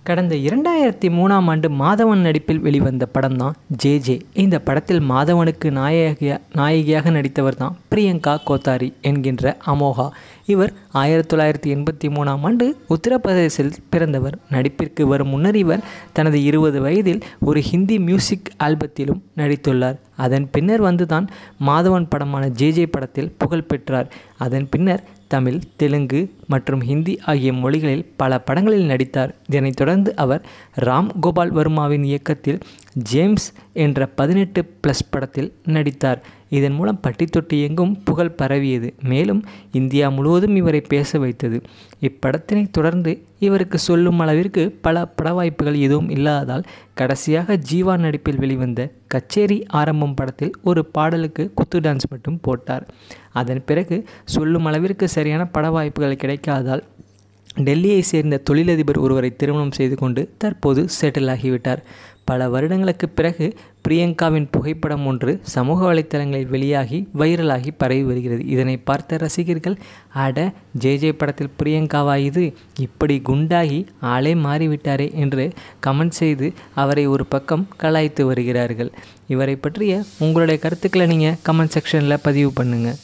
கடந்த இரண்டாயிரத்தி மூணாம் ஆண்டு மாதவன் நடிப்பில் வெளிவந்த படம் தான் ஜே ஜே இந்த படத்தில் மாதவனுக்கு நாயகியா நாயகியாக நடித்தவர் தான் பிரியங்கா கோத்தாரி என்கின்ற அமோகா இவர் ஆயிரத்தி தொள்ளாயிரத்தி எண்பத்தி மூணாம் ஆண்டு உத்தரப்பிரதேசத்தில் பிறந்தவர் நடிப்பிற்கு வரும் முன்னர் இவர் தனது இருபது வயதில் ஒரு ஹிந்தி மியூசிக் ஆல்பத்திலும் நடித்துள்ளார் அதன் பின்னர் வந்துதான் மாதவன் படமான ஜே ஜே படத்தில் புகழ் பெற்றார் அதன் பின்னர் தமிழ் தெலுங்கு மற்றும் ஹிந்தி ஆகிய மொழிகளில் பல படங்களில் நடித்தார் இதனைத் தொடர்ந்து அவர் ராம் கோபால் வர்மாவின் இயக்கத்தில் ஜேம்ஸ் என்ற பதினெட்டு ப்ளஸ் படத்தில் நடித்தார் இதன் மூலம் பட்டி தொட்டி எங்கும் புகழ் பரவியது மேலும் இந்தியா முழுவதும் இவரை பேச வைத்தது இப்படத்தினை தொடர்ந்து இவருக்கு சொல்லும் அளவிற்கு பல பட வாய்ப்புகள் எதுவும் இல்லாததால் கடைசியாக ஜீவா நடிப்பில் வெளிவந்த கச்சேரி ஆரம்பம் படத்தில் ஒரு பாடலுக்கு குத்து டான்ஸ் மட்டும் போட்டார் அதன் பிறகு சொல்லும் அளவிற்கு சரியான பட வாய்ப்புகள் கிடைக்காததால் டெல்லியை சேர்ந்த தொழிலதிபர் ஒருவரை திருமணம் செய்து கொண்டு தற்போது செட்டில் ஆகிவிட்டார் பல வருடங்களுக்கு பிறகு பிரியங்காவின் புகைப்படம் ஒன்று சமூக வலைத்தளங்களில் வெளியாகி வைரலாகி பரவி வருகிறது இதனை பார்த்த ரசிகர்கள் அட ஜே ஜே படத்தில் பிரியங்காவா இது இப்படி குண்டாகி ஆளே மாறிவிட்டாரே என்று கமெண்ட் செய்து அவரை ஒரு பக்கம் கலாய்த்து வருகிறார்கள் இவரை பற்றிய உங்களுடைய கருத்துக்களை நீங்கள் கமெண்ட் செக்ஷனில் பதிவு பண்ணுங்கள்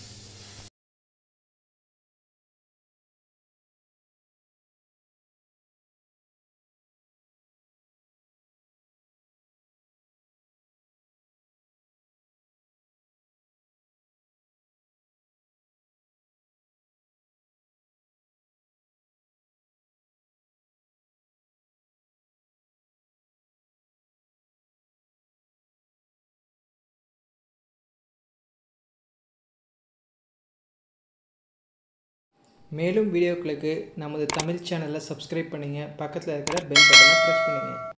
மேலும் வீடியோக்களுக்கு நமது தமிழ் சேனலை சப்ஸ்கிரைப் பண்ணுங்கள் பக்கத்தில் இருக்கிற பெல் பட்டனை ப்ரெஸ் பண்ணுங்கள்